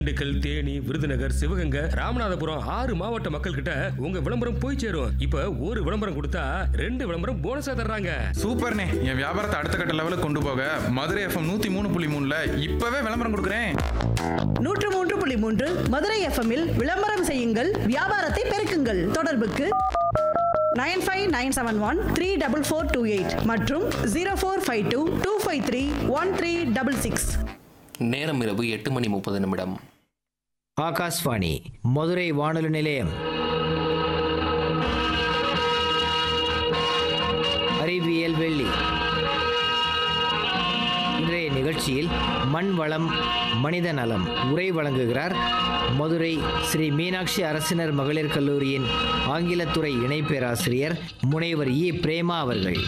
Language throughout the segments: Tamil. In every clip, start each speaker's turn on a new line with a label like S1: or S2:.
S1: திண்டுக்கல் தேனி விருதுநகர் சிவகங்கை ராமநாதபுரம் ஆறு மாவட்ட மக்கள் கிட்ட உங்க விளம்பரம் போய் சேரும் இப்ப ஒரு விளம்பரம் கொடுத்தா ரெண்டு விளம்பரம் போனஸா தர்றாங்க
S2: சூப்பர்ண்ணே என் வியாபாரத்தை அடுத்த கட்ட லெவலுக்கு கொண்டு போக மதுரை எஃப்எம் நூத்தி மூணு புள்ளி மூணுல இப்பவே விளம்பரம் கொடுக்குறேன்
S3: நூற்று மூன்று புள்ளி மூன்று மதுரை எஃப்எம்மில் விளம்பரம் செய்யுங்கள் வியாபாரத்தை பெருக்குங்கள் தொடர்புக்கு nine five nine seven one three double four two eight மற்றும் zero four five two two five three one three double six
S4: நேரம் இரவு எட்டு மணி முப்பது நிமிடம்
S5: ஆகாஷ்வாணி மதுரை வானொலி நிலையம் அறிவியல் வெள்ளி இன்றைய நிகழ்ச்சியில் மண் வளம் மனித நலம் உரை வழங்குகிறார் மதுரை ஸ்ரீ மீனாட்சி அரசினர் மகளிர் கல்லூரியின் ஆங்கிலத்துறை இணை பேராசிரியர் முனைவர் இ பிரேமா அவர்கள்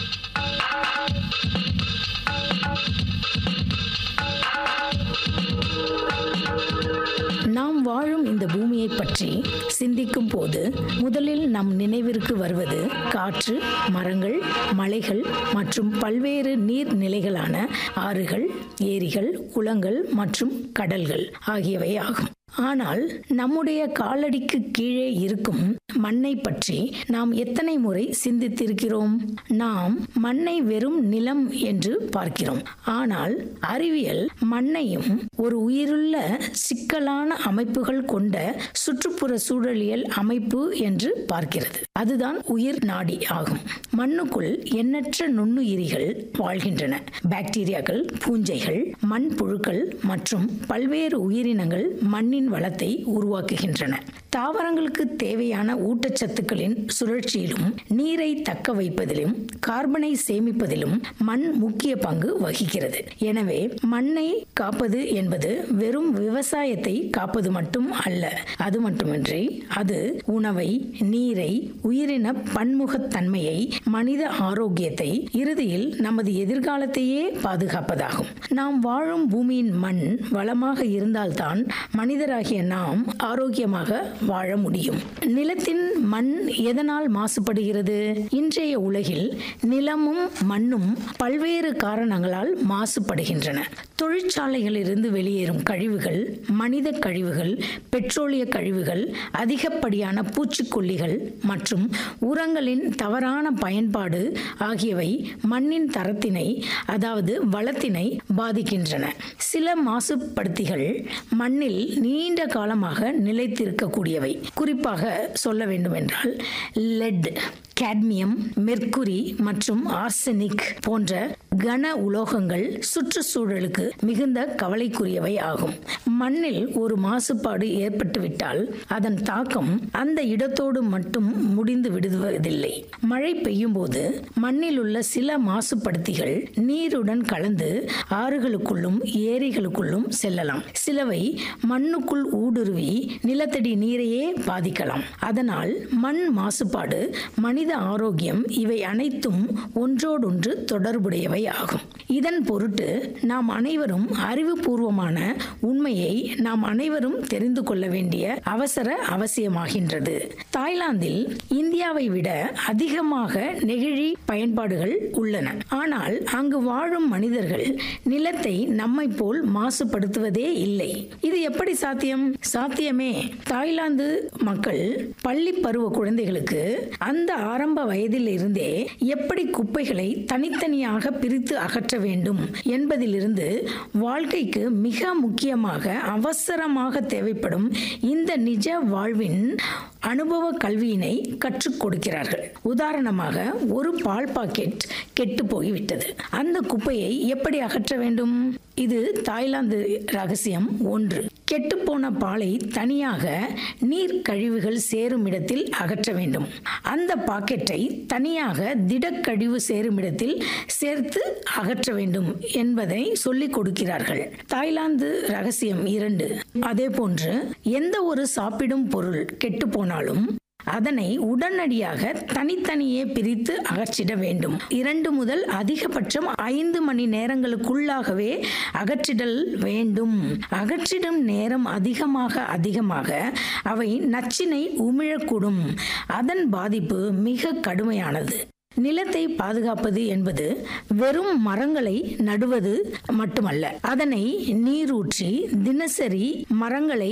S6: நாம் வாழும் இந்த பூமியை பற்றி சிந்திக்கும் போது முதலில் நம் நினைவிற்கு வருவது காற்று மரங்கள் மலைகள் மற்றும் பல்வேறு நீர்நிலைகளான ஆறுகள் ஏரிகள் குளங்கள் மற்றும் கடல்கள் ஆகியவை ஆகும் ஆனால் நம்முடைய காலடிக்கு கீழே இருக்கும் மண்ணை பற்றி நாம் எத்தனை முறை சிந்தித்திருக்கிறோம் நாம் மண்ணை வெறும் நிலம் என்று பார்க்கிறோம் ஆனால் அறிவியல் மண்ணையும் ஒரு உயிருள்ள சிக்கலான அமைப்புகள் கொண்ட சுற்றுப்புற சூழலியல் அமைப்பு என்று பார்க்கிறது அதுதான் உயிர் நாடி ஆகும் மண்ணுக்குள் எண்ணற்ற நுண்ணுயிரிகள் வாழ்கின்றன பாக்டீரியாக்கள் பூஞ்சைகள் மண் புழுக்கள் மற்றும் பல்வேறு உயிரினங்கள் மண்ணின் வளத்தை உருவாக்குகின்றன தாவரங்களுக்கு தேவையான ஊட்டச்சத்துக்களின் சுழற்சியிலும் நீரை தக்க வைப்பதிலும் கார்பனை சேமிப்பதிலும் மண் முக்கிய பங்கு வகிக்கிறது எனவே மண்ணை காப்பது என்பது வெறும் விவசாயத்தை காப்பது மட்டும் அல்ல அது மட்டுமின்றி அது உணவை நீரை உயிரின பன்முகத்தன்மையை மனித ஆரோக்கியத்தை இறுதியில் நமது எதிர்காலத்தையே பாதுகாப்பதாகும் நாம் வாழும் பூமியின் மண் வளமாக இருந்தால்தான் மனிதராகிய நாம் ஆரோக்கியமாக வாழ முடியும் நிலத்தின் மண் எதனால் மாசுபடுகிறது இன்றைய உலகில் நிலமும் மண்ணும் பல்வேறு காரணங்களால் மாசுபடுகின்றன தொழிற்சாலைகளிலிருந்து வெளியேறும் கழிவுகள் மனித கழிவுகள் பெட்ரோலிய கழிவுகள் அதிகப்படியான பூச்சிக்கொல்லிகள் மற்றும் உரங்களின் தவறான பயன்பாடு ஆகியவை மண்ணின் தரத்தினை அதாவது வளத்தினை பாதிக்கின்றன சில மாசுபடுத்திகள் மண்ணில் நீண்ட காலமாக நிலைத்திருக்கக்கூடியவை குறிப்பாக சொல்ல வேண்டுமென்றால் லெட் கேட்மியம் மெர்க்குரி மற்றும் ஆர்சனிக் போன்ற கன உலோகங்கள் சுற்றுச்சூழலுக்கு மிகுந்த கவலைக்குரியவை ஆகும் மண்ணில் ஒரு மாசுபாடு ஏற்பட்டுவிட்டால் அதன் தாக்கம் அந்த இடத்தோடு மட்டும் முடிந்து விடுவதில்லை மழை பெய்யும் போது மண்ணில் உள்ள சில மாசுபடுத்திகள் நீருடன் கலந்து ஆறுகளுக்குள்ளும் ஏரிகளுக்குள்ளும் செல்லலாம் சிலவை மண்ணுக்குள் ஊடுருவி நிலத்தடி நீரையே பாதிக்கலாம் அதனால் மண் மாசுபாடு மனித ஆரோக்கியம் இவை அனைத்தும் ஒன்றோடொன்று தொடர்புடையவை ஆகும் இதன் பொருட்டு நாம் அனைவரும் அறிவுபூர்வமான உண்மையை நாம் அனைவரும் தெரிந்து கொள்ள வேண்டிய அவசர அவசியமாகின்றது தாய்லாந்தில் இந்தியாவை விட அதிகமாக நெகிழி பயன்பாடுகள் உள்ளன ஆனால் அங்கு வாழும் மனிதர்கள் நிலத்தை நம்மை போல் மாசுபடுத்துவதே இல்லை இது எப்படி சாத்தியம் சாத்தியமே தாய்லாந்து மக்கள் பள்ளி பருவ குழந்தைகளுக்கு அந்த ஆரம்ப வயதில் இருந்தே எப்படி குப்பைகளை தனித்தனியாக பிரித்து அகற்ற வேண்டும் என்பதிலிருந்து வாழ்க்கைக்கு மிக முக்கியமாக அவசரமாக தேவைப்படும் இந்த நிஜ வாழ்வின் அனுபவ கல்வியினை கற்றுக் கொடுக்கிறார்கள் உதாரணமாக ஒரு பால் பாக்கெட் கெட்டு போய்விட்டது அந்த குப்பையை எப்படி அகற்ற வேண்டும் இது தாய்லாந்து ரகசியம் ஒன்று கெட்டுப்போன பாலை தனியாக நீர் கழிவுகள் சேரும் இடத்தில் அகற்ற வேண்டும் அந்த பாக்கெட்டை தனியாக திடக்கழிவு சேரும் இடத்தில் சேர்த்து அகற்ற வேண்டும் என்பதை சொல்லிக் கொடுக்கிறார்கள் தாய்லாந்து ரகசியம் இரண்டு அதே போன்று எந்த ஒரு சாப்பிடும் பொருள் கெட்டு போனாலும் அதனை உடனடியாக தனித்தனியே பிரித்து அகற்றிட வேண்டும் இரண்டு முதல் அதிகபட்சம் ஐந்து மணி நேரங்களுக்குள்ளாகவே அகற்றிடல் வேண்டும் அகற்றிடும் நேரம் அதிகமாக அதிகமாக அவை நச்சினை உமிழக்கூடும் அதன் பாதிப்பு மிக கடுமையானது நிலத்தை பாதுகாப்பது என்பது வெறும் மரங்களை நடுவது மட்டுமல்ல அதனை நீரூற்றி தினசரி மரங்களை